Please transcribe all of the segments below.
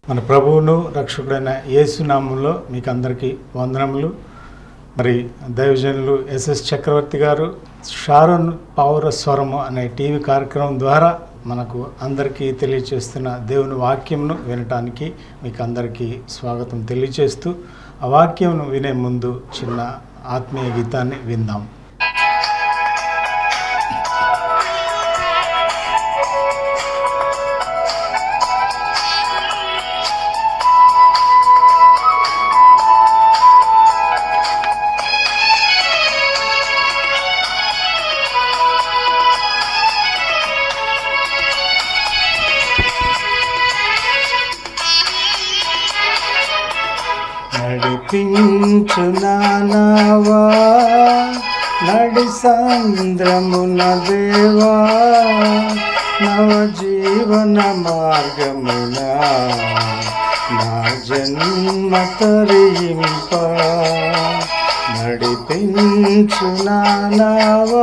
మన ప్రభువును రక్షకుడైన యేసునామంలో మీకు అందరికీ వందనములు మరి దైవజనులు ఎస్ఎస్ చక్రవర్తి గారు షారోన్ పౌర స్వరము అనే టీవీ కార్యక్రమం ద్వారా మనకు అందరికీ తెలియచేస్తున్న దేవుని వాక్యంను వినటానికి మీకు అందరికీ స్వాగతం తెలియచేస్తూ ఆ వాక్యంను వినే ముందు చిన్న ఆత్మీయ గీతాన్ని విందాం నడిపించు నానావా నడి సంద్రమున దేవా నవ జీవన మార్గమున నా జన్మ తరింప నడిపించు నానావా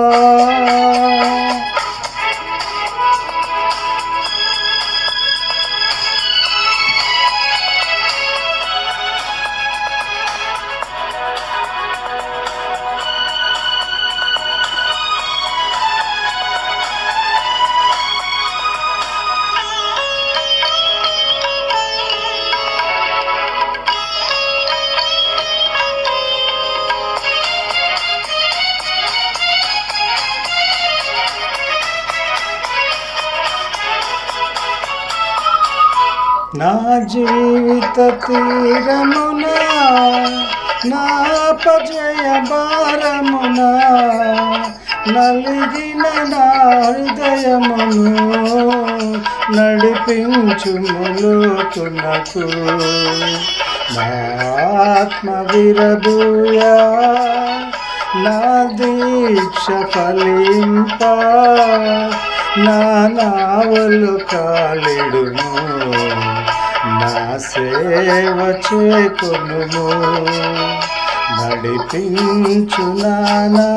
నా జీవిత తీరమున నా పజయ భారమున నలిగిన నా హృదయమును నడిపించు ములుతునకు నా ఆత్మ విరబూయా నా దీక్ష ఫలింప నా నావలు కాలిడును నా సేవ చేకును నడిపించు నానా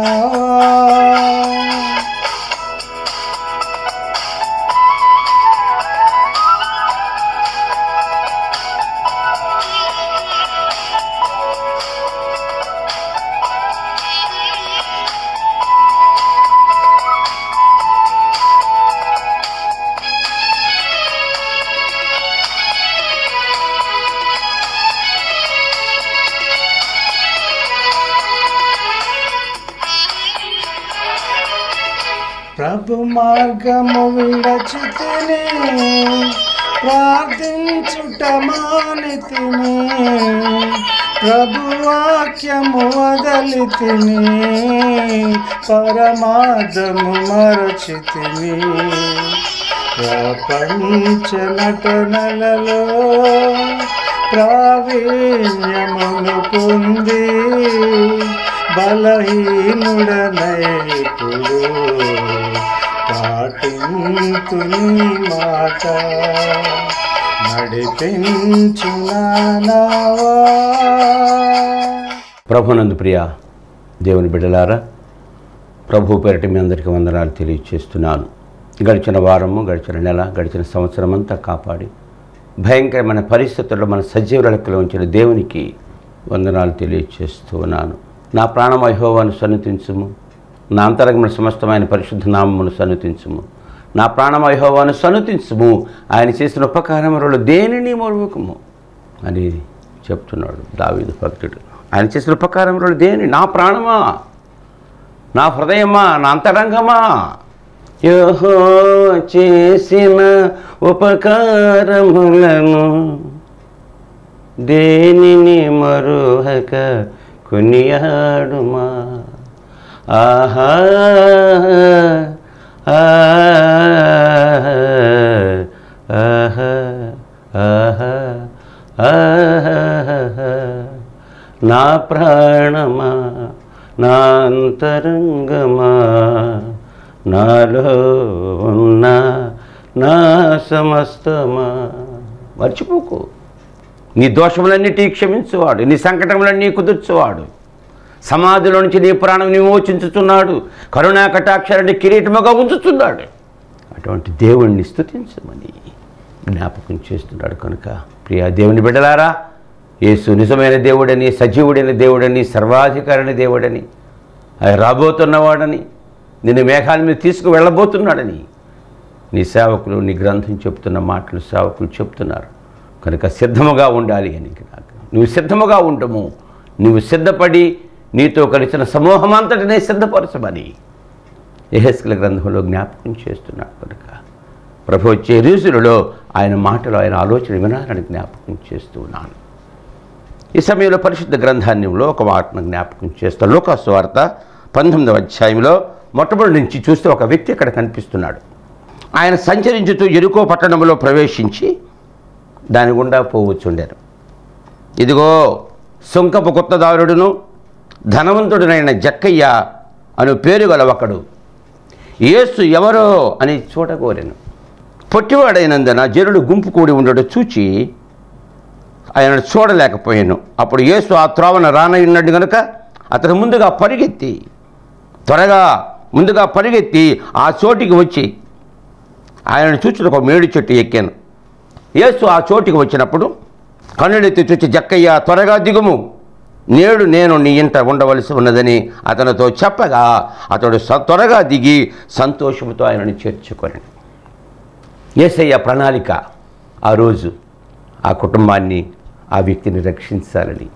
ప్రభు మార్గము విడచితిని ప్రార్థించుట మానితిని ప్రభు వాక్యము వదలితిని పరమాదము మరచితిని ప్రపంచ నటనలలో ప్రావీణ్యమును పొంది బలహీనుడనైపుడు పాటింతు నీ మాట నడిపించు నానావా ప్రభునందు ప్రియ దేవుని బిడ్డలారా ప్రభు పేరిట మీ అందరికీ వందనాలు తెలియజేస్తున్నాను గడిచిన వారము గడిచిన నెల గడిచిన సంవత్సరం అంతా కాపాడి భయంకరమైన పరిస్థితుల్లో మన సజీవ లెక్కలో ఉంచిన దేవునికి వందనాలు తెలియజేస్తూ ఉన్నాను నా ప్రాణం యెహోవాను సన్నిధించుము నా అంతరంగమైన సమస్తమైన పరిశుద్ధ నామమును సన్నిధించుము నా ప్రాణం యెహోవాను సన్నిధించుము ఆయన చేసిన ఉపకారములలో దేనిని మరువకము అని చెప్తున్నాడు దావీదు భక్తుడు ఆయన చేసిన ఉపకారములు దేని నా ప్రాణమా నా హృదయమా నా అంతరంగమా యోహో చేసిన ఉపకారములను దేనిని మరుహక కొనియాడుమా ఆహా ఆహా ఆహా ఆహా నా ప్రాణమా నా అంతరంగమా నాలో ఉన్న నా సమస్తమా మర్చిపోకు నీ దోషములన్నిటి క్షమించువాడు నీ సంకటములన్నీ కుదుర్చువాడు సమాధిలో నుంచి నీ ప్రాణం విమోచించుతున్నాడు కరుణా కటాక్షరాన్ని కిరీటముగా ఉంచుతున్నాడు అటువంటి దేవుణ్ణి స్తుతించమని జ్ఞాపకం చేస్తున్నాడు కనుక ప్రియ దేవుని బిడ్డలారా యేసు నిజమైన దేవుడని సజీవుడైన దేవుడని సర్వాధికారిని దేవుడని ఆయన రాబోతున్నవాడని నిన్ను మేఘాల మీద తీసుకు వెళ్ళబోతున్నాడని నీ సేవకులు నీ గ్రంథం చెప్తున్న మాటలు సేవకులు చెప్తున్నారు కనుక సిద్ధముగా ఉండాలి అని నాకు నువ్వు సిద్ధముగా ఉండము నువ్వు సిద్ధపడి నీతో కలిసిన సమూహం అంతటినే సిద్ధపరచమని ఎహెస్కల గ్రంథంలో జ్ఞాపకం చేస్తున్నాడు కనుక ప్రభు వచ్చే రీసులలో ఆయన మాటలు ఆయన ఆలోచన వినాలని జ్ఞాపకం చేస్తూ ఉన్నాను ఈ సమయంలో పరిశుద్ధ గ్రంథాన్యంలో ఒక వార్తను జ్ఞాపకం చేస్తాను లోకాసు వార్త పంతొమ్మిదవ అధ్యాయంలో మొట్టమొదటి నుంచి చూస్తే ఒక వ్యక్తి అక్కడ కనిపిస్తున్నాడు ఆయన సంచరించుతూ ఎరుకో పట్టణంలో ప్రవేశించి దాని గుండా పోవచ్చుండారు ఇదిగో సుంకపు కొత్తదారుడును ధనవంతుడినైన జక్కయ్య అను పేరు గల ఒకడు యేసు ఎవరో అని చూడగోరెను పొట్టివాడైనందున జనుడు గుంపు కూడి ఉండడు చూచి ఆయనను చూడలేకపోయాను అప్పుడు యేసు ఆ త్రోవన రానయ్యున్నాడు గనుక అతను ముందుగా పరిగెత్తి త్వరగా ముందుగా పరిగెత్తి ఆ చోటికి వచ్చి ఆయనను చూచిన ఒక మేడి చెట్టు ఎక్కాను యేసు ఆ చోటికి వచ్చినప్పుడు కన్నుడెత్తి చూచి జక్కయ్య త్వరగా దిగుము నేడు నేను నీ ఇంట ఉండవలసి ఉన్నదని అతనితో చెప్పగా అతడు స- త్వరగా దిగి సంతోషంతో ఆయనను చేర్చుకొని ఏసయ్య ప్రణాళిక ఆ రోజు ఆ కుటుంబాన్ని ఆ వ్యక్తిని రక్షించాలని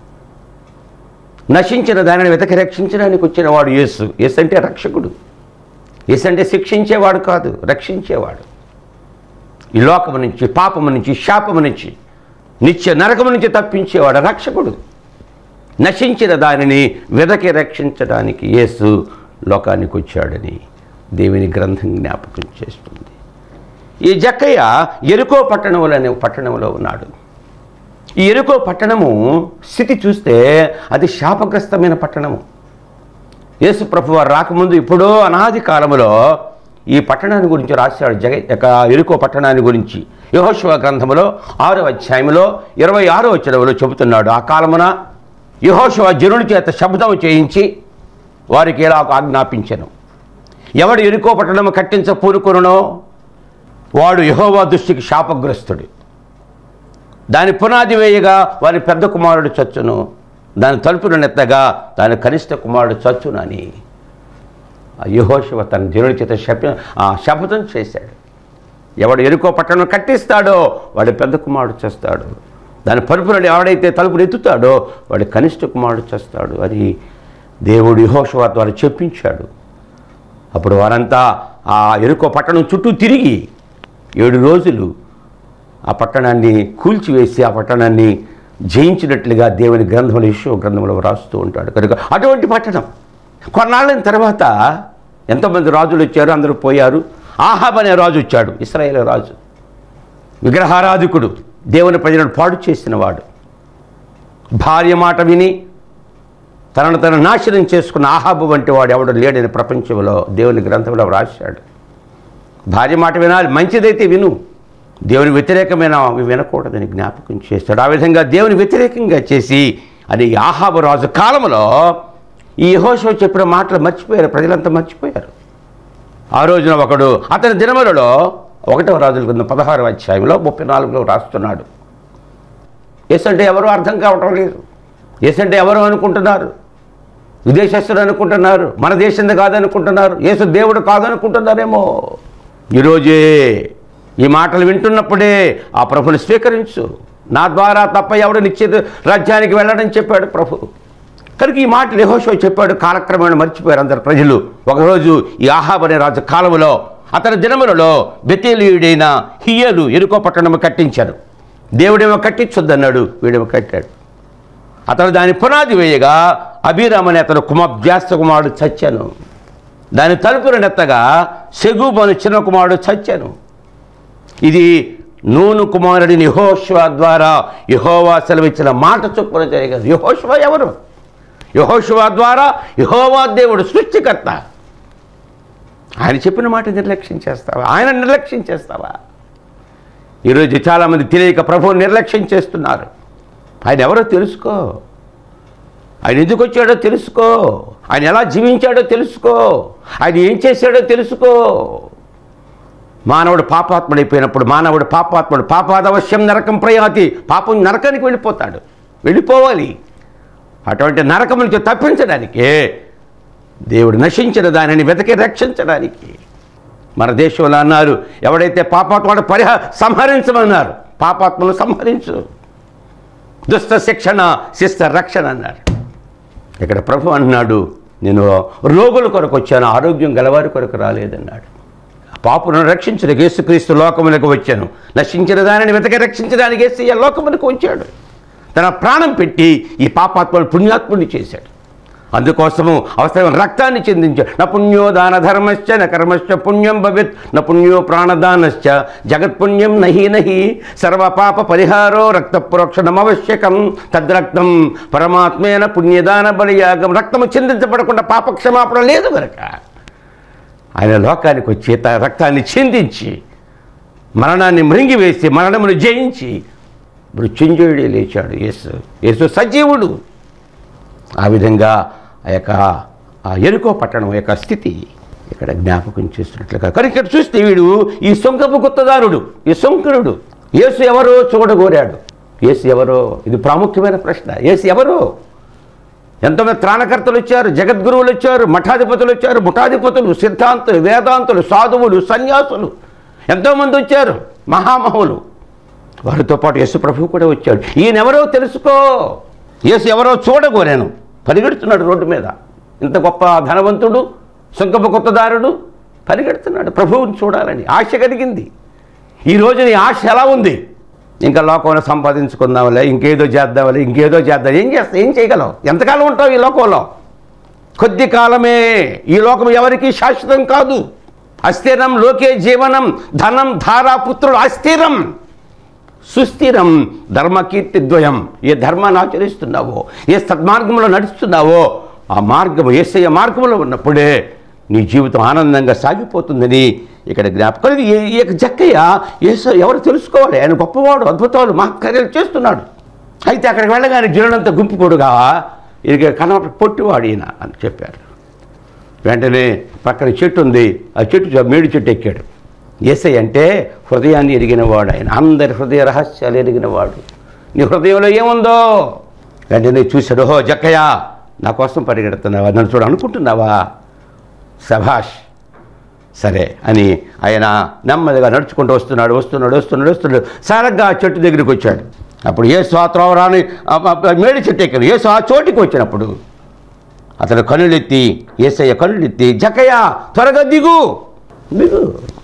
నశించిన దానిని వెతకి రక్షించడానికి వచ్చిన వాడు యేసు యేసు అంటే రక్షకుడు యేసు అంటే శిక్షించేవాడు కాదు రక్షించేవాడు ఈ లోకము నుంచి పాపము నుంచి శాపము నుంచి నిత్య నరకము నుంచి తప్పించేవాడు రక్షకుడు నశించిన దానిని వెదకి రక్షించడానికి యేసు లోకానికి వచ్చాడని దేవుని గ్రంథం జ్ఞాపకం చేస్తుంది ఈ జక్కయ్య ఎరుకో పట్టణంలో అనే పట్టణంలో ఉన్నాడు ఈ ఎరుకో పట్టణము స్థితి చూస్తే అది శాపగ్రస్తమైన పట్టణము యేసు ప్రభు వారు రాకముందు ఎప్పుడో అనాది కాలములో ఈ పట్టణాన్ని గురించి రాశాడు జగ యొక్క ఎరుకో పట్టణాన్ని గురించి యహోశివ గ్రంథములో ఆరో అధ్యాయంలో ఇరవై ఆరో వచనంలో చెబుతున్నాడు ఆ కాలమున యహోశివ జనుడి చేత శబ్దం చేయించి వారికి ఎలా ఆజ్ఞాపించను ఎవడు ఎరుకో పట్టణము కట్టించ పూనుకొనునో వాడు యహోవా దృష్టికి శాపగ్రస్తుడు దాని పునాది వేయగా వారి పెద్ద కుమారుడు చచ్చును దాని తలుపును నెత్తగా దాని కనిష్ట కుమారుడు చచ్చునని ఆ యెహోషువ తన జనుడి చేత శప ఆ శపథం చేశాడు ఎవడు ఎరుకో పట్టణం కట్టిస్తాడో వాడి పెద్ద కుమారుడు చేస్తాడు దాని పరుపులను ఎవడైతే తలుపును ఎత్తుతాడో వాడి కనిష్ట కుమారుడు చేస్తాడు అని దేవుడు యెహోషువ ద్వారా చెప్పించాడు అప్పుడు వారంతా ఆ ఎరుకో పట్టణం చుట్టూ తిరిగి ఏడు రోజులు ఆ పట్టణాన్ని కూల్చివేసి ఆ పట్టణాన్ని జయించినట్లుగా దేవుని గ్రంథంలో యెషయా గ్రంథంలో రాస్తూ ఉంటాడు కనుక అటువంటి పట్టణం కొన్నాళ్ళైన తర్వాత ఎంతోమంది రాజులు వచ్చారు అందరూ పోయారు ఆహాబ్ అనే రాజు వచ్చాడు ఇస్రాయేల్ రాజు విగ్రహారాధికుడు దేవుని ప్రజలను పాడు చేసినవాడు భార్య మాట విని తనను తను నాశనం చేసుకున్న ఆహాబు వంటి వాడు ఎవడు లేడని ప్రపంచంలో దేవుని గ్రంథంలో రాశాడు భార్య మాట వినాలి మంచిదైతే విను దేవుని వ్యతిరేకమైన అవి వినకూడదని జ్ఞాపకం చేస్తాడు ఆ విధంగా దేవుని వ్యతిరేకంగా చేసి అది ఆహాబు రాజు కాలంలో ఈ యెహోషువ చెప్పిన మాటలు మర్చిపోయారు ప్రజలంతా మర్చిపోయారు ఆ రోజున ఒకడు అతని దినములలో ఒకటవ రాజుల కింద పదహారు అధ్యాయంలో ముప్పై నాలుగులో రాస్తున్నాడు ఎస్ అంటే ఎవరు అర్థం కావటం లేదు ఎస్ అంటే ఎవరు అనుకుంటున్నారు విదేశస్తులు అనుకుంటున్నారు మన దేశంది కాదనుకుంటున్నారు యేసు దేవుడు కాదనుకుంటున్నారేమో ఈరోజే ఈ మాటలు వింటున్నప్పుడే ఆ ప్రభుని స్వీకరించు నా ద్వారా తప్ప ఎవడు నిశ్చిత రాజ్యానికి వెళ్ళడం చెప్పాడు ప్రభు కనుక ఈ మాటలు యెహోషువ చెప్పాడు కాలక్రమేణా మర్చిపోయారు అందరు ప్రజలు ఒకరోజు ఈ ఆహాబ్ అనే రాజు కాలములో అతని దినములలో బెతేలియుడైన హియలు ఎరుకో పట్టణము కట్టించాడు దేవుడేమో కట్టించొద్దన్నాడు వీడేమో కట్టాడు అతను దాని పునాది వేయగా అభిరామ్ అనే అతను కుమాభ్యాస కుమారుడు చచ్చాను దాని తలుపును నెత్తగా సెగూబ్ అనే చిన్న కుమారుడు చచ్చాను ఇది నూను కుమారుడిని యహోష్వా ద్వారా యహోవా సెలవిచ్చిన మాట చొప్పున జరిగారు యహోష్వా ఎవరు యహోష్వా ద్వారా యహోవా దేవుడు సృష్టికర్త ఆయన చెప్పిన మాట నిర్లక్ష్యం చేస్తావా ఆయన నిర్లక్ష్యం చేస్తావా ఈరోజు చాలామంది తెలియక ప్రభువు నిర్లక్ష్యం చేస్తున్నారు ఆయన ఎవరో తెలుసుకో ఆయన ఎందుకు వచ్చాడో తెలుసుకో ఆయన ఎలా జీవించాడో తెలుసుకో ఆయన ఏం చేశాడో తెలుసుకో మానవుడు పాపాత్ముడైపోయినప్పుడు మానవుడు పాపాత్ముడు పాపాదవశ్యం నరకం ప్రయాతి పాపం నరకానికి వెళ్ళిపోతాడు వెళ్ళిపోవాలి అటువంటి నరకం నుంచి తప్పించడానికే దేవుడు నశించిన దానిని వెతకి రక్షించడానికి మన దేశంలో అన్నారు ఎవడైతే పాపాత్ముడు పరిహ సంహరించమన్నారు పాపాత్మను సంహరించు దుష్ట శిక్షణ శిస్త రక్షణ అన్నారు ఇక్కడ ప్రభు అన్నాడు నేను రోగుల కొరకు వచ్చాను ఆరోగ్యం గలవారి కొరకు రాలేదన్నాడు పాపులను రక్షించిన యేసుక్రీస్తు లోకములకు వచ్చాను నశించిన దానిని వెతక రక్షించడానికి యేసయ్య లోకములకు వచ్చాడు తన ప్రాణం పెట్టి ఈ పాపాత్మను పుణ్యాత్ముని చేశాడు అందుకోసము అవసరం రక్తాన్ని చెందించాడు న పుణ్యో దాన ధర్మశ్చ న కర్మశ్చ పుణ్యం భవిత్ న పుణ్యో ప్రాణదానశ్చ జగత్పుణ్యం నహి నహి సర్వపాప పరిహారో రక్త ప్రోక్షణమవశ్యకం తద్రక్తం పరమాత్మేన పుణ్యదాన బలియాగం రక్తము చిందించబడకుండా పాపక్షమాపణ లేదు కనుక ఆయన లోకానికి వచ్చి తన రక్తాన్ని చిందించి మరణాన్ని మృంగివేసి మరణమును జయించి మృత్యుంజయుడే లేచాడు యేసు యేసు సజీవుడు ఆ విధంగా ఆ యొక్క ఆ ఎరుకో పట్టణం యొక్క స్థితి ఇక్కడ జ్ఞాపకం చేస్తున్నట్లుగా కానీ ఇక్కడ చూస్తే వీడు ఈ సొంకపు గుత్తదారుడు ఈ సొంకరుడు యేసు ఎవరో చూడగోరాడు యేసు ఎవరో ఇది ప్రాముఖ్యమైన ప్రశ్న యేసు ఎవరో ఎంతోమంది త్రాణకర్తలు వచ్చారు జగద్గురువులు వచ్చారు మఠాధిపతులు వచ్చారు ముఠాధిపతులు సిద్ధాంతులు వేదాంతులు సాధువులు సన్యాసులు ఎంతోమంది వచ్చారు మహామహులు వారితో పాటు యేసు ప్రభు కూడా వచ్చాడు ఈయన ఎవరో తెలుసుకో యేసు ఎవరో చూడగోరాను పరిగెడుతున్నాడు రోడ్డు మీద ఇంత గొప్ప ధనవంతుడు సుంకపు కొత్తదారుడు పరిగెడుతున్నాడు ప్రభువుని చూడాలని ఆశ కలిగింది ఈ రోజు నీ ఆశ ఎలా ఉంది ఇంకా లోకంలో సంపాదించుకుందాంలే ఇంకేదో చేద్దాంలే ఇంకేదో చేద్దాం ఏం చేస్తా ఏం చేయగలవు ఎంతకాలం ఉంటావు ఈ లోకంలో కొద్ది కాలమే ఈ లోకం ఎవరికి శాశ్వతం కాదు అస్థిరం లోకే జీవనం ధనం ధారా పుత్రుడు అస్థిరం సుస్థిరం ధర్మకీర్తి ద్వయం ఏ ధర్మాన్ని ఆచరిస్తున్నావో ఏ సద్మార్గంలో నడుస్తున్నావో ఆ మార్గము ఏసయ్య మార్గంలో ఉన్నప్పుడే నీ జీవితం ఆనందంగా సాగిపోతుందని ఇక్కడ జ్ఞాపకం ఇది ఈ ఈ యొక్క జక్కయ్య ఏస ఎవరు తెలుసుకోవాలి ఆయన గొప్పవాడు అద్భుతాలు మహత్కార్యాలు చేస్తున్నాడు అయితే అక్కడికి వెళ్ళగానే జనులంతా గుంపుకూడుగా ఇక కనప పొట్టివాడు ఈయన అని చెప్పారు వెంటనే పక్కన చెట్టు ఉంది ఆ చెట్టు చ- మేడి చెట్టు ఎక్కాడు ఏసై అంటే హృదయాన్ని ఎరిగినవాడు ఆయన అందరి హృదయ రహస్యాలు ఎరిగినవాడు నీ హృదయంలో ఏముందో వెంటనే చూశాడు ఓహో జక్కయ్య నా కోసం పరిగెడుతున్నావా నన్ను చూడ అనుకుంటున్నావా సభాష్ సరే అని ఆయన నెమ్మదిగా నడుచుకుంటూ వస్తున్నాడు వస్తున్నాడు వస్తున్నాడు వస్తున్నాడు సరగ్గా ఆ చెట్టు దగ్గరికి వచ్చాడు అప్పుడు ఏ స్వాత్రవరాని మేడి చెట్టు ఎక్కాడు ఏ ఆ చోటికి వచ్చినప్పుడు అతను కనులెత్తి ఏసయ్య కనులెత్తి జక్కయ్య త్వరగా దిగు దిగు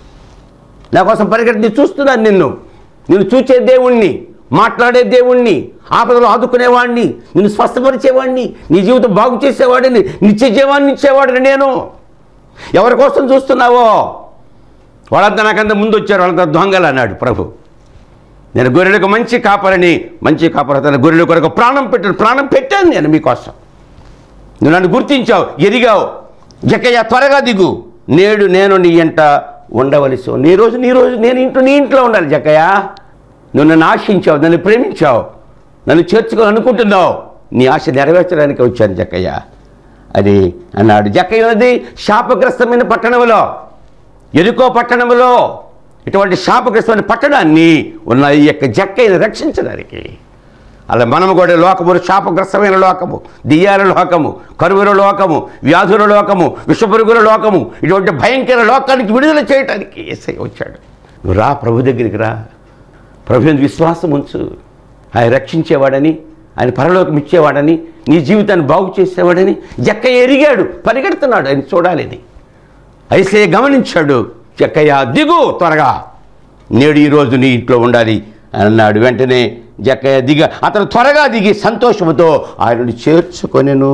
నా కోసం పరిగెత్తి చూస్తున్నాను నిన్ను నిన్ను చూచే దేవుణ్ణి మాట్లాడే దేవుణ్ణి ఆపదలో ఆదుకునేవాడిని నిన్ను స్వస్థపరిచేవాడిని నీ జీవితం బాగు చేసేవాడిని నిత్య జీవాన్ని ఇచ్చేవాడిని నేను ఎవరి కోసం చూస్తున్నావో వాళ్ళంతా నాకంత ముందు వచ్చారు వాళ్ళంతా దొంగలు అన్నాడు ప్రభు నేను గొర్రెలకు మంచి కాపరని మంచి కాపర తన గొర్రెల కొరకు ప్రాణం పెట్టాను ప్రాణం పెట్టాను నేను మీకోసం నువ్వు నన్ను గుర్తించావు ఎదిగావు జక్కయ్య త్వరగా దిగు నేడు నేను నీ ఎంట ఉండవలసి ఉంది. నీ రోజు నీ రోజు నేను ఇంట్లో నీ ఇంట్లో ఉండాలి జక్కయ్య నువ్వు నన్ను ఆశించావు నన్ను ప్రేమించావు నన్ను చేర్చుకొని అనుకుంటున్నావు నీ ఆశ నెరవేర్చడానికి వచ్చాను జక్కయ్య అది అన్నాడు జక్కయ్య ఉన్నది శాపగ్రస్తమైన పట్టణంలో ఎరుకో పట్టణంలో ఇటువంటి శాపగ్రస్తమైన పట్టణాన్ని ఉన్న ఈ యొక్క జక్కయ్యను రక్షించడానికి అలా మనము కూడా లోకము శాపగ్రస్తమైన లోకము దియ్యాల లోకము కరువుల లోకము వ్యాధుల లోకము విషపురుగుల లోకము ఇటువంటి భయంకర లోకానికి విడుదల చేయటానికి ఎస్ఐ వచ్చాడు నువ్వు రా ప్రభు దగ్గరికి రా ప్రభు మీద విశ్వాసం ఉంచు ఆయన రక్షించేవాడని ఆయన పరలోకం ఇచ్చేవాడని నీ జీవితాన్ని బాగు చేసేవాడని జక్క ఎరిగాడు పరిగెడుతున్నాడు ఆయన చూడాలని అయితే గమనించాడు జక్కయ్య దిగు త్వరగా నేడు ఈరోజు నీ ఇంట్లో ఉండాలి అని అన్నాడు వెంటనే జక్కయ్య దిగ అతను త్వరగా దిగి సంతోషంతో ఆయనను చేర్చుకొనెను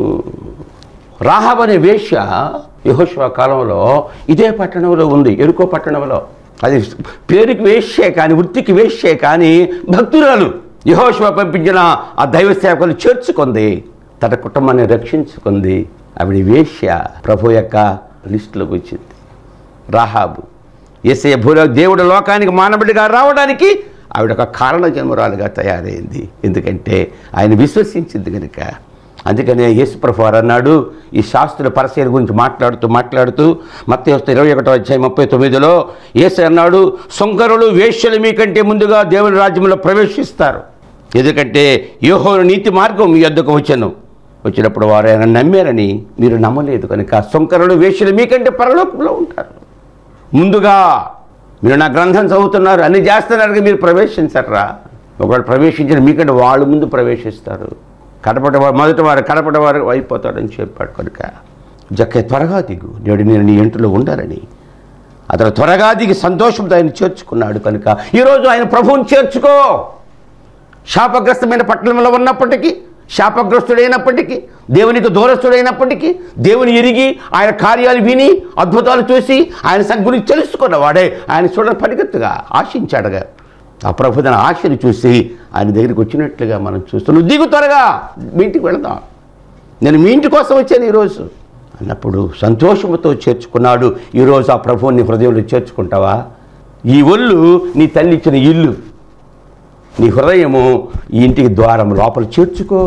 రాహబ్ అనే వేశ్య యహోశివ కాలంలో ఇదే పట్టణంలో ఉంది ఎరుకో పట్టణంలో అది పేరుకి వేశ్యే కానీ వృత్తికి వేశ్యే కానీ భక్తురాలు యహోశివ పంపించిన ఆ దైవ సేవకులు చేర్చుకుంది తన కుటుంబాన్ని రక్షించుకుంది ఆవిడ వేశ్య ప్రభు యొక్క లిస్టులోకి వచ్చింది రాహాబు ఏసయ భూలో దేవుడు లోకానికి మానవుడిగా రావడానికి ఆవిడ ఒక కారణ జన్మరాలుగా తయారైంది ఎందుకంటే ఆయన విశ్వసించింది కనుక అందుకనే యేసుప్రభు వారు అన్నాడు ఈ శాస్త్రుల పరిశీలన గురించి మాట్లాడుతూ మాట్లాడుతూ మత్తే వస్తే ఇరవై ఒకటో అధ్యాయం ముప్పై తొమ్మిదిలో యేసు అన్నాడు సొంకరులు వేశ్యలు మీకంటే ముందుగా దేవుని రాజ్యంలో ప్రవేశిస్తారు ఎందుకంటే యోహోను నీతి మార్గం మీ యొద్దకు వచ్చాను వచ్చినప్పుడు వారు ఆయన నమ్మారని మీరు నమ్మలేదు కనుక సొంకరులు వేశ్యలు మీకంటే పరలోకంలో ఉంటారు ముందుగా మీరు నా గ్రంథం చదువుతున్నారు అన్ని చేస్తున్నారు మీరు ప్రవేశించరా ఒకవేళ ప్రవేశించిన మీకంటే వాళ్ళు ముందు ప్రవేశిస్తారు కడపట వారు మొదటి వారు కడపట వారు అయిపోతాడని చెప్పాడు కనుక జక్క త్వరగా దిగు నేడు నేను నీ ఇంట్లో ఉండాలని అతను త్వరగా దిగి సంతోషంతో ఆయన చేర్చుకున్నాడు కనుక ఈరోజు ఆయన ప్రభువుని చేర్చుకో శాపగ్రస్తమైన పట్టణంలో ఉన్నప్పటికీ శాపగ్రస్తుడైనప్పటికీ దేవునికి దూరస్తుడైనప్పటికీ దేవుని ఎరిగి ఆయన కార్యాలు విని అద్భుతాలు చూసి ఆయన సంగ గురించి తెలుసుకున్నవాడే ఆయన చూడ పరిగెత్తుగా ఆశించాడుగా ఆ ప్రభు తన ఆశని చూసి ఆయన దగ్గరికి వచ్చినట్లుగా మనం చూస్తున్నాం "నువ్వు దిగు త్వరగా మీ ఇంటికి వెళదాం నేను మీ ఇంటి కోసం వచ్చాను ఈరోజు అన్నప్పుడు సంతోషంతో చేర్చుకున్నాడు ఈరోజు ఆ ప్రభువుని హృదయంలో చేర్చుకుంటావా ఈ ఒళ్ళు నీ తల్లి ఇచ్చిన ఇల్లు నీ హృదయము ఈ ఇంటికి ద్వారం లోపల చేర్చుకో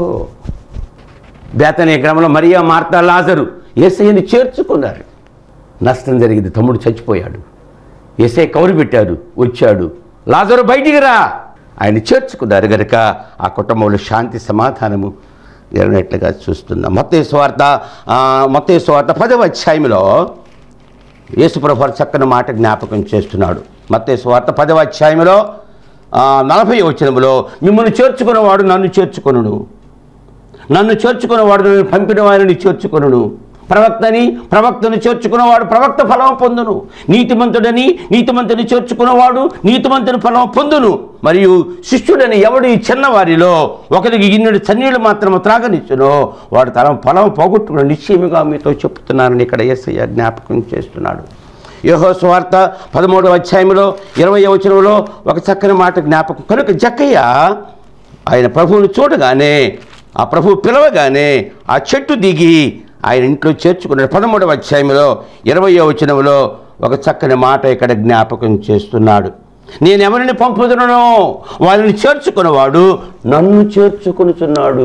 బేతనే గ్రామంలో మరియా మార్తా లాజరు ఏసయ్యని చేర్చుకున్నారు నష్టం జరిగింది తమ్ముడు చచ్చిపోయాడు ఏసై కౌరు పెట్టారు వచ్చాడు లాజరు బయటికి రా ఆయన చేర్చుకున్నారు గనుక ఆ కుటుంబంలో శాంతి సమాధానము జరిగినట్లుగా చూస్తున్నాం మొత్తం స్వార్థ మొత్తం స్వార్థ పదవ అధ్యాయంలో యేసుప్రభు వారు చక్కని మాట జ్ఞాపకం చేస్తున్నాడు మత్తే స్వార్థ పదవ అధ్యాయంలో ఆ, నలభై వచనములో మిమ్మల్ని చేర్చుకున్నవాడు నన్ను చేర్చుకొనుడు నన్ను చేర్చుకున్నవాడు నన్ను పంపిన వారిని చేర్చుకొనుడు ప్రవక్తని ప్రవక్తను చేర్చుకున్నవాడు ప్రవక్త ఫలం పొందును నీతిమంతుడని నీతిమంతుని చేర్చుకున్నవాడు నీతిమంతుని ఫలం పొందును మరియు శిష్యుడని ఎవడు ఈ చిన్నవారిలో ఒకరికి ఇన్నడు చన్నీళ్ళు మాత్రం త్రాగనిచ్చునో వాడు తన ఫలం పోగొట్టుకుని నిశ్చయముగా మీతో చెప్తున్నానని ఇక్కడ ఎస్ఐ జ్ఞాపకం చేస్తున్నాడు యోహో స్వార్త పదమూడవ అధ్యాయంలో ఇరవై వచనంలో ఒక చక్కని మాట జ్ఞాపకం కనుక జక్కయ్య ఆయన ప్రభువుని చూడగానే ఆ ప్రభువు పిలవగానే ఆ చెట్టు దిగి ఆయన ఇంట్లో చేర్చుకున్నాడు పదమూడవ అధ్యాయంలో ఇరవయో వచనంలో ఒక చక్కని మాట ఇక్కడ జ్ఞాపకం చేస్తున్నాడు నేను ఎవరిని పంపుదునో వారిని చేర్చుకున్నవాడు నన్ను చేర్చుకొనుచున్నాడు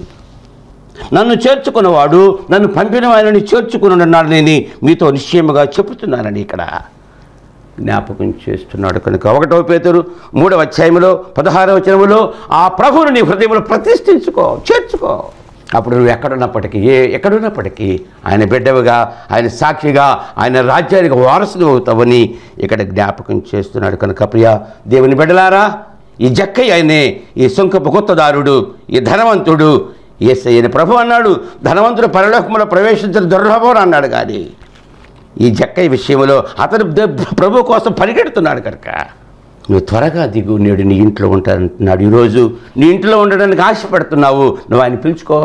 నన్ను చేర్చుకున్నవాడు నన్ను పంపిన వారిని చేర్చుకున్నాడు నేను మీతో నిశ్చయముగా చెబుతున్నానని ఇక్కడ జ్ఞాపకం చేస్తున్నాడు కనుక ఒకటవ పేతురు మూడవ అధ్యాయంలో పదహారవ వచనములో ఆ ప్రభువుని నీ హృదయంలో ప్రతిష్ఠించుకో చేర్చుకో అప్పుడు నువ్వు ఎక్కడున్నప్పటికీ ఏ ఎక్కడున్నప్పటికీ ఆయన బిడ్డవుగా ఆయన సాక్షిగా ఆయన రాజ్యానికి వారసుడు అవుతావని ఇక్కడ జ్ఞాపకం చేస్తున్నాడు కనుక ప్రియ దేవుని బిడ్డలారా ఈ జక్కయ్య ఆయనే ఈ సుంకపు గుత్తదారుడు ఈ ధనవంతుడు ఏసయ్యని ప్రభు అన్నాడు ధనవంతుడు పరలోకంలో ప్రవేశించిన దుర్లభం అన్నాడు కానీ ఈ జక్కయ్య విషయంలో అతను ద- ప్రభు కోసం పరిగెడుతున్నాడు కనుక నువ్వు త్వరగా దిగు నేడు నీ ఇంట్లో ఉంటానంటున్నాడు ఈరోజు నీ ఇంట్లో ఉండడానికి ఆశపడుతున్నావు నువ్వు ఆయన పిలుచుకో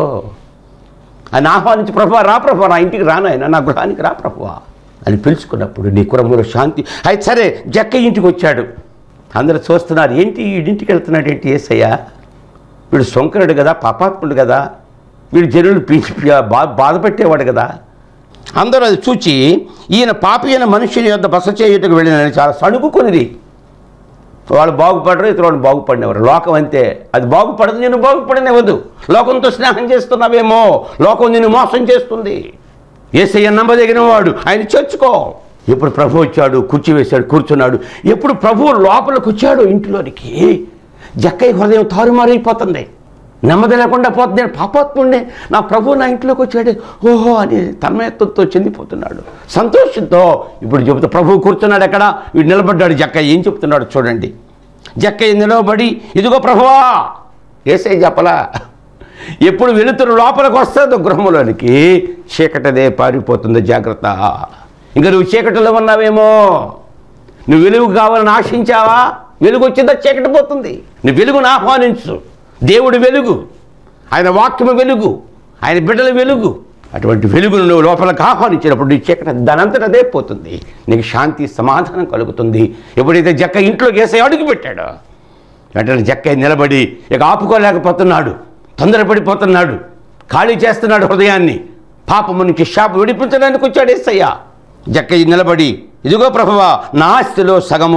ఆయన ఆహ్వానించి ప్రభు రా ప్రభు నా ఇంటికి రాను ఆయన నా గృహానికి రా ప్రభువా అని పిలుచుకున్నప్పుడు నీ కుటుంబంలో శాంతి అయితే సరే జక్కయ్య ఇంటికి వచ్చాడు అందరూ చూస్తున్నారు ఏంటి వీడింటికి వెళ్తున్నాడు ఏంటి ఏసయ్యా వీడు సొంకరుడు కదా పాపాత్ముడు కదా వీడు జనులు పీచి బా బాధ పెట్టేవాడు కదా అందరూ అది చూచి ఈయన పాపి అయిన మనుషుని యొక్క బస చేయుటకు వెళ్ళిన చాలా సణుకుకొనిది వాళ్ళు బాగుపడరు ఇతరులు బాగుపడినవారు లోకం అంతే అది బాగుపడదు నేను బాగుపడనివ్వదు లోకంతో స్నేహం చేస్తున్నావేమో లోకం నిన్ను మోసం చేస్తుంది ఏసయ్య నమ్మదగిన వాడు ఆయన చేర్చుకో ఎప్పుడు ప్రభు వచ్చాడు కుర్చీ వేశాడు కూర్చున్నాడు ఎప్పుడు ప్రభు లోపలికి వచ్చాడు ఇంటిలోనికి జక్కయ్య హృదయం తారుమారైపోతుంది నెమ్మది లేకుండా పోతుంది నేను పాపాత్ముడిని నా ప్రభు నా ఇంట్లోకి వచ్చాడు ఓహో అని తన్మయత్వంతో చెందిపోతున్నాడు సంతోషంతో ఇప్పుడు చెబుతా ప్రభు కూర్చున్నాడు ఎక్కడ వీడు నిలబడ్డాడు జక్కయ్య ఏం చెప్తున్నాడు చూడండి జక్కయ్య నిలబడి ఇదిగో ప్రభువా ఏసై చెప్పలా ఎప్పుడు వెలుతురు లోపలికి వస్తుందో గృహంలోనికి చీకటదే పారిపోతుంది జాగ్రత్త ఇంకా నువ్వు చీకటిలో ఉన్నావేమో నువ్వు వెలుగు కావాలని ఆశించావా వెలుగు వచ్చిందా చీకటి పోతుంది నువ్వు వెలుగును ఆహ్వానించు దేవుడు వెలుగు ఆయన వాక్యము వెలుగు ఆయన బిడ్డల వెలుగు అటువంటి వెలుగును నువ్వు లోపలికి ఆహ్వానించినప్పుడు నీ చీకటి దానంతట అదే పోతుంది నీకు శాంతి సమాధానం కలుగుతుంది ఎప్పుడైతే జక్క ఇంట్లోకి వేసే అడుగు పెట్టాడో వెంటనే జక్క నిలబడి ఇక ఆపుకోలేకపోతున్నాడు తొందరపడిపోతున్నాడు ఖాళీ చేస్తున్నాడు హృదయాన్ని పాపము నుంచి శాప విడిపించడానికి వచ్చాడు ఏసయ్య జక్కయ్య నిలబడి ఇదిగో ప్రభువా నా ఆస్తిలో సగము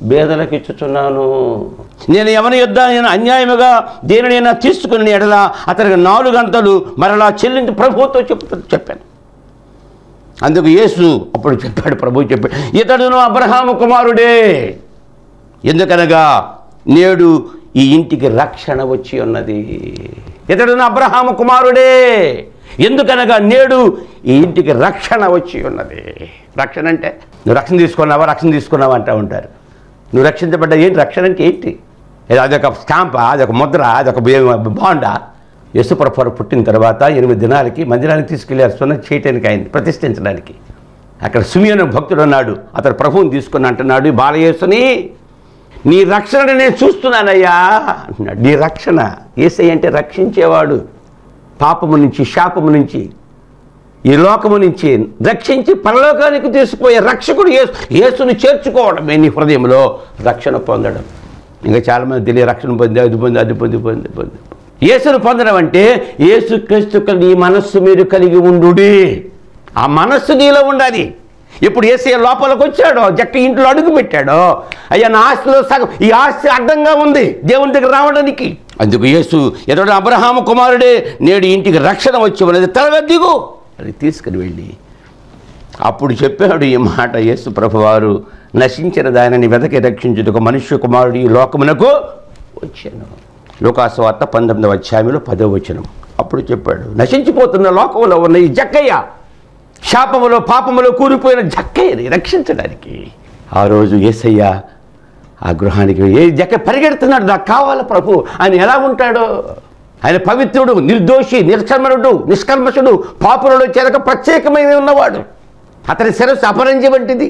బేదలకు ఇచ్చుచున్నాను నేను ఎవరి యుద్ధ నేను అన్యాయముగా దేనినైనా తీసుకుని ఎడల అతనికి నాలుగు గంటలు మరలా చెల్లించి ప్రభుత్వం చెప్తూ చెప్పాను అందుకు యేసు అప్పుడు చెప్పాడు ప్రభు చెప్పాడు ఇతడును అబ్రహాము కుమారుడే ఎందుకనగా నేడు ఈ ఇంటికి రక్షణ వచ్చి ఉన్నది ఇతడును అబ్రహాము కుమారుడే ఎందుకనగా నేడు ఈ ఇంటికి రక్షణ వచ్చి ఉన్నది రక్షణ అంటే నువ్వు రక్షణ తీసుకున్నావా రక్షణ తీసుకున్నావా అంటూ ఉంటారు నువ్వు రక్షించబడ్డా ఏంటి రక్షణ అంటే ఏంటి ఏదో అదొక స్టాంపా అదొక ముద్ర అదొక బే- బాండా యశుప్రభు పుట్టిన తర్వాత ఎనిమిది దినాలకి మందిరానికి తీసుకెళ్ళారు సున్న చేయటానికి ఆయన ప్రతిష్ఠించడానికి అక్కడ సుమియన భక్తుడు అన్నాడు అతడు ప్రభువుని తీసుకుని అంటున్నాడు బాలయేసుని నీ రక్షణ నేను చూస్తున్నానయ్యా అంటున్నాడు నీ రక్షణ ఏసై అంటే రక్షించేవాడు పాపము నుంచి శాపము నుంచి ఈ లోకము నుంచి రక్షించి పరలోకానికి తీసుకుపోయే రక్షకుడు యేసు యేసుని చేర్చుకోవడమే నీ హృదయంలో రక్షణ పొందడం ఇంకా చాలామంది తెలియ రక్షణ పొంది అది పొంది అది పొంది పొంది పొంది యేసును పొందడం అంటే యేసు క్రీస్తు నీ మనస్సు మీరు కలిగి ఉండుడి ఆ మనస్సు నీలో ఉండాలి ఇప్పుడు ఏసీ లోపలికి వచ్చాడో జక్క ఇంట్లో అడుగు పెట్టాడో అయ్యా నా ఆస్తిలో సగం ఈ ఆస్తి అడ్డంగా ఉంది దేవుని దగ్గర రావడానికి అందుకు యేసు ఎదుడు అబ్రహాము కుమారుడే నేడు ఇంటికి రక్షణ వచ్చి ఉన్నది తలవెద్దిగు అది తీసుకుని వెళ్ళి అప్పుడు చెప్పాడు ఈ మాట యేసు ప్రభువారు నశించిన దానిని వెదకి రక్షించుటకు మనుష్య కుమారుడు ఈ లోకమునకు వచ్చాను లోకాసువార్త పంతొమ్మిదవ అధ్యాయంలో పదో వచనం అప్పుడు చెప్పాడు నశించిపోతున్న లోకంలో ఉన్న ఈ జక్కయ్య శాపములో పాపములో కూలిపోయిన జక్కయ్యని రక్షించడానికి ఆ రోజు ఏసయ్య ఆ గృహానికి ఏ జక్క పరిగెడుతున్నాడు నాకు కావాలా ప్రభు ఆయన ఎలా ఉంటాడో ఆయన పవిత్రుడు నిర్దోషి నిర్కర్మణుడు నిష్కర్మషుడు పాపులలో చేరక ప్రత్యేకమైన ఉన్నవాడు అతని శిరస్సు అపరంజి వంటిది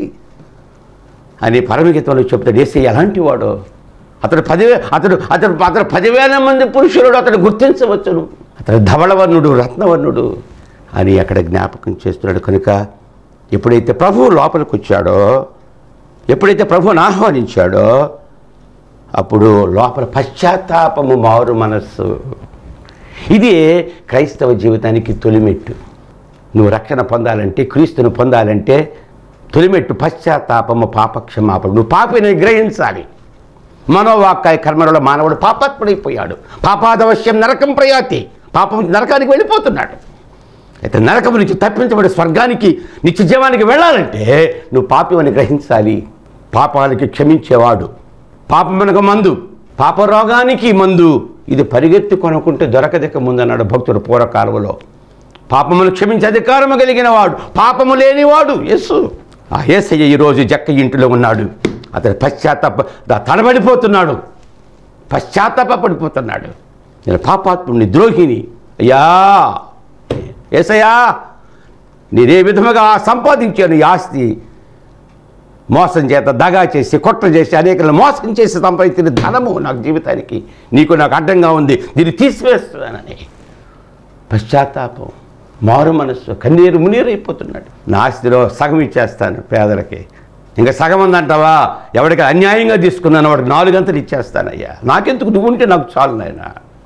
అని పరమగీతంలో చెప్తాడు ఏసీ ఎలాంటి వాడు అతడు పదివే అతడు అతడు అతడు పదివేల మంది పురుషుడు అతడు గుర్తించవచ్చును అతడు ధవళవర్ణుడు రత్నవర్ణుడు అని అక్కడ జ్ఞాపకం చేస్తున్నాడు కనుక ఎప్పుడైతే ప్రభువు లోపలికి వచ్చాడో ఎప్పుడైతే ప్రభువుని ఆహ్వానించాడో అప్పుడు లోపల పశ్చాత్తాపము మారు మనస్సు ఇది క్రైస్తవ జీవితానికి తొలిమెట్టు నువ్వు రక్షణ పొందాలంటే క్రీస్తును పొందాలంటే తొలిమెట్టు పశ్చాత్తాపము పాపక్షమాపణ నువ్వు పాపిని గ్రహించాలి మనోవాక్కాయ కర్మలలో మానవుడు పాపాత్ముడైపోయాడు పాపాదవశ్యం నరకం ప్రయాతి పాపం నరకానికి వెళ్ళిపోతున్నాడు అయితే నరకం నుంచి తప్పించబడి స్వర్గానికి నిత్య జీవానికి వెళ్ళాలంటే నువ్వు పాపమని గ్రహించాలి పాపాలకి క్షమించేవాడు పాపమునకు మందు పాప రోగానికి మందు ఇది పరిగెత్తి కొనుక్కుంటే దొరకదక ముందన్నాడు భక్తుడు పూర్వకాలంలో పాపమును క్షమించే అధికారము కలిగిన వాడు పాపము లేనివాడు యేసు ఆ యేసయ్య ఈరోజు జక్క ఇంటిలో ఉన్నాడు అతను పశ్చాత్తాప దా- తడబడిపోతున్నాడు పశ్చాత్తాపడిపోతున్నాడు నేను పాపాత్ముడిని ద్రోహిని అయ్యా ఏసయ్యా నేనే విధముగా సంపాదించాను ఈ ఆస్తి మోసం చేత దగా చేసి కుట్ర చేసి అనేకలను మోసం చేసి సంపాదించిన ధనము నాకు జీవితానికి నీకు నాకు అడ్డంగా ఉంది దీన్ని తీసివేస్తున్నానని పశ్చాత్తాపం మారు మనస్సు కన్నీరు మునీరైపోతున్నాడు నా ఆస్తిలో సగం ఇచ్చేస్తాను పేదలకి ఇంకా సగం ఉందంటావా ఎవరికి అన్యాయంగా తీసుకున్నాను వాడికి నాలుగంతలు ఇచ్చేస్తానయ్యా నాకెందుకు నువ్వు ఉంటే నాకు చాలు నాయనా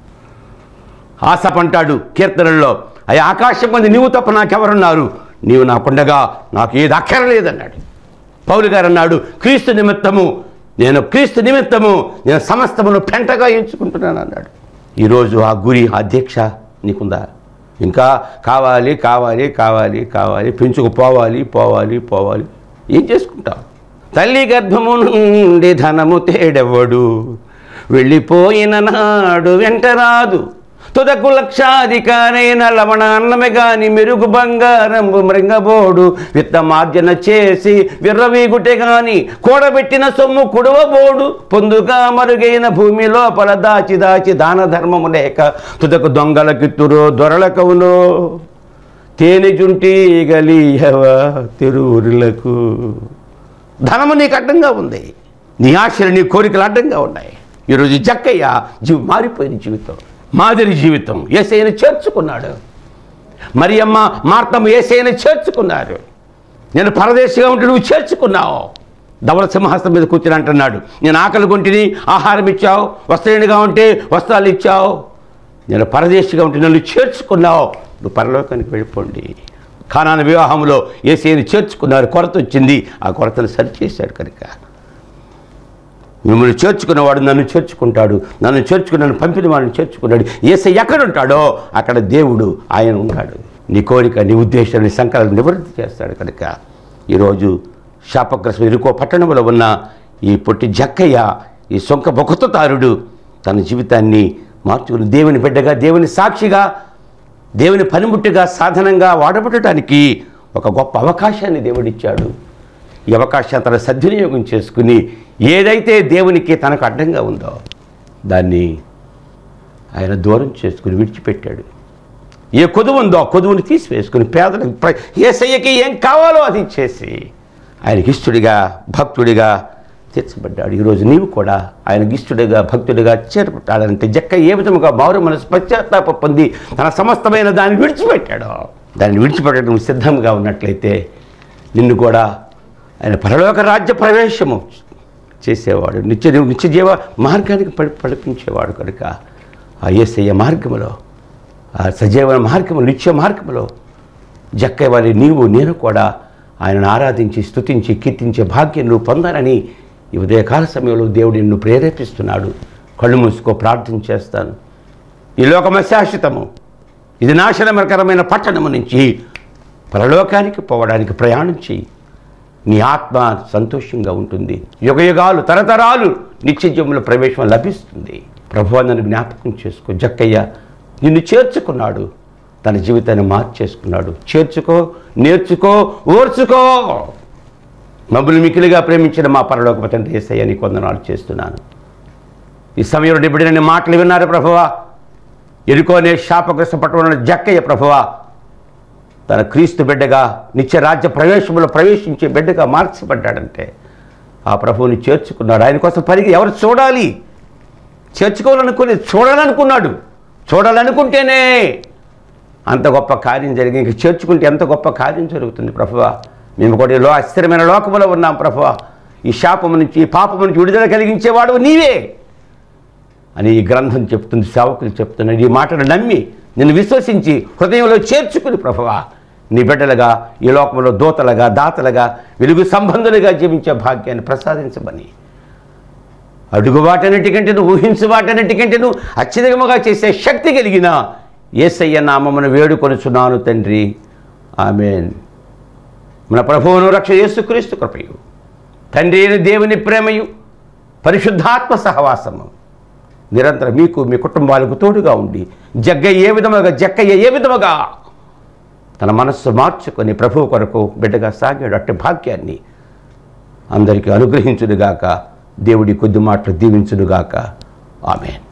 ఆశ పంటాడు కీర్తనల్లో అయ్యా ఆకాశం మంది నీవు తప్ప నాకెవరున్నారు నీవు నాకుండగా నాకు ఏది అక్కరలేదన్నాడు పౌలు గారు అన్నాడు క్రీస్తు నిమిత్తము నేను క్రీస్తు నిమిత్తము నేను సమస్తమును పెంటగా ఎంచుకుంటున్నాను అన్నాడు ఈరోజు ఆ గురి ఆ దీక్ష నీకుందా ఇంకా కావాలి కావాలి కావాలి కావాలి పెంచుకుపోవాలి పోవాలి పోవాలి ఏం చేసుకుంటావు తల్లి గర్భము నుండి ధనము తేడెవ్వడు వెళ్ళిపోయిన నాడు వెంటరాదు తుదకు లక్షాధికారైన లవణ అన్నమే గాని మెరుగు బంగారంబు మృంగబోడు విత్తమార్జన చేసి విర్రవీగుటే గాని కూడబెట్టిన సొమ్ము కుడవబోడు పొందుగా మరుగైన భూమి లోపల దాచి దాచి దాన ధర్మము లేక తుదకు దొంగల కిత్తురో దొరలకవునో తేనె జుంటి గలీయవ తిరువురులకు ధనము నీకు అడ్డంగా ఉంది నీ ఆశలు నీ కోరికలు అడ్డంగా ఉన్నాయి ఈరోజు జక్కయ్య జీవి మారిపోయిన జీవితం మాదిరి జీవితం ఏసైని చేర్చుకున్నాడు మరియమ్మ మార్తమ్మ ఏసైని చేర్చుకున్నారు నేను పరదేశిగా ఉంటే నువ్వు చేర్చుకున్నావు ధవల సింహాసనం మీద కూర్చుని అంటున్నాడు నేను ఆకలి కొంటిని ఆహారం ఇచ్చావు వస్త్రేణిగా ఉంటే వస్త్రాలు ఇచ్చావు నేను పరదేశిగా ఉంటే నన్ను చేర్చుకున్నావు నువ్వు పరలోకానికి వెళ్ళిపోండి ఖానాన వివాహంలో ఏసీని చేర్చుకున్నారు కొరత వచ్చింది ఆ కొరతను సరిచేశాడు కనుక మిమ్మల్ని చేర్చుకున్నవాడు నన్ను చేర్చుకుంటాడు నన్ను చేర్చుకుని నన్ను పంపిన వాడిని చేర్చుకున్నాడు ఏసై ఎక్కడ ఉంటాడో అక్కడ దేవుడు ఆయన ఉంటాడు నీ కోరిక నీ ఉద్దేశం నీ సంకల్పం నివృత్తి చేస్తాడు కనుక ఈరోజు శాపగ్రస్తం ఇరుకో పట్టణంలో ఉన్న ఈ పొట్టి జక్కయ్య ఈ సొంక బొకతతారుడు తన జీవితాన్ని మార్చుకుని దేవుని బిడ్డగా దేవుని సాక్షిగా దేవుని పనిముట్టుగా సాధనంగా వాడబడటానికి ఒక గొప్ప అవకాశాన్ని దేవుడిచ్చాడు ఈ అవకాశాన్ని తన సద్వినియోగం చేసుకుని ఏదైతే దేవునికి తనకు అడ్డంగా ఉందో దాన్ని ఆయన దూరం చేసుకుని విడిచిపెట్టాడు ఏ కొదువు ఉందో ఆ కొదువుని తీసివేసుకుని పేదలకు ప్ర- ఏసయ్యకి ఏం కావాలో అది ఇచ్చేసి ఆయనకి ఇష్టడిగా భక్తుడిగా తీర్చబడ్డాడు ఈరోజు నీవు కూడా ఆయనకి ఇష్టడిగా భక్తుడిగా చేరబడ్డాడంటే జక్క ఏ విధముగా మారు మనసు పశ్చాత్తాప పొంది తన సమస్తమైన దాన్ని విడిచిపెట్టాడో దాన్ని విడిచిపెట్టడం సిద్ధంగా ఉన్నట్లయితే నిన్ను కూడా ఆయన పరలోక రాజ్య ప్రవేశము చేసేవాడు నిత్య నిత్య జీవ మార్గానికి పడి పడిపించేవాడు కనుక ఆ ఏసయ్య మార్గములో ఆ సజీవన మార్గము నిత్య మార్గములో జక్కవారి నీవు నేను కూడా ఆయనను ఆరాధించి స్తుతించి కీర్తించే భాగ్యం నువ్వు పొందాలని ఈ ఉదయకాల సమయంలో దేవుడు నిన్ను ప్రేరేపిస్తున్నాడు కళ్ళు మూసుకో ప్రార్థన చేస్తాను ఈ లోకమ శాశ్వతము ఇది నాశనకరమైన పట్టణము నుంచి పరలోకానికి పోవడానికి ప్రయాణం చేయి నీ ఆత్మ సంతోషంగా ఉంటుంది యుగయుగాలు తరతరాలు నిత్యజీవంలో ప్రవేశం లభిస్తుంది ప్రభు నన్ను జ్ఞాపకం చేసుకో జక్కయ్య నిన్ను చేర్చుకున్నాడు తన జీవితాన్ని మార్చేసుకున్నాడు చేర్చుకో నేర్చుకో ఓర్చుకో మమ్మల్ని మికిలిగా ప్రేమించిన మా పరలోక తండ్రి ఏసయ్య నీ కొందనాలు చేస్తున్నాను ఈ సమయంలో నిబడిన మాటలు విన్నారు ప్రభువా ఎరుకోనే శాపగ్రస్త పట్టణ జక్కయ్య ప్రభువా తన క్రీస్తు బిడ్డగా నిత్య రాజ్య ప్రవేశంలో ప్రవేశించే బిడ్డగా మార్చబడ్డాడంటే ఆ ప్రభువుని చేర్చుకున్నాడు ఆయన కోసం పరిగి ఎవరు చూడాలి చేర్చుకోవాలనుకుని చూడాలనుకున్నాడు చూడాలనుకుంటేనే అంత గొప్ప కార్యం జరిగింది ఇంక చేర్చుకుంటే ఎంత గొప్ప కార్యం జరుగుతుంది ప్రభువా మేము కూడా ఈ లో అస్థిరమైన లోకములో ఉన్నాం ప్రభువా ఈ శాపము నుంచి ఈ పాపము నుంచి విడుదల కలిగించేవాడు నీవే అని ఈ గ్రంథం చెప్తుంది సేవకులు చెప్తున్నారు ఈ మాటను నమ్మి నిన్ను విశ్వసించి హృదయంలో చేర్చుకుని ప్రభువా నీ బిడ్డలుగా ఈ లోకంలో దూతలుగా దాతలుగా వెలుగు సంబంధులుగా జీవించే భాగ్యాన్ని ప్రసాదించమని అడుగు వాటన్నిటికంటేను ఊహించు వాటన్నిటికంటేను అత్యధికముగా చేసే శక్తి కలిగిన ఏసయ్య నామమును వేడుకొనుచున్నాను తండ్రి ఆమెన్ మన ప్రభువును రక్ష యేసుక్రీస్తు కృపయు తండ్రి అయిన దేవుని ప్రేమయు పరిశుద్ధాత్మ సహవాసము నిరంతరం మీకు మీ కుటుంబాలకు తోడుగా ఉండి జగ్గ ఏ విధముగా జక్కయ్య ఏ విధముగా తన మనస్సు మార్చుకొని ప్రభువు కొరకు బిడ్డగా సాగాడు అట్టి భాగ్యాన్ని అందరికీ అనుగ్రహించుడుగాక దేవుడి కొద్ది మాటలు దీవించుడుగాక ఆమెన్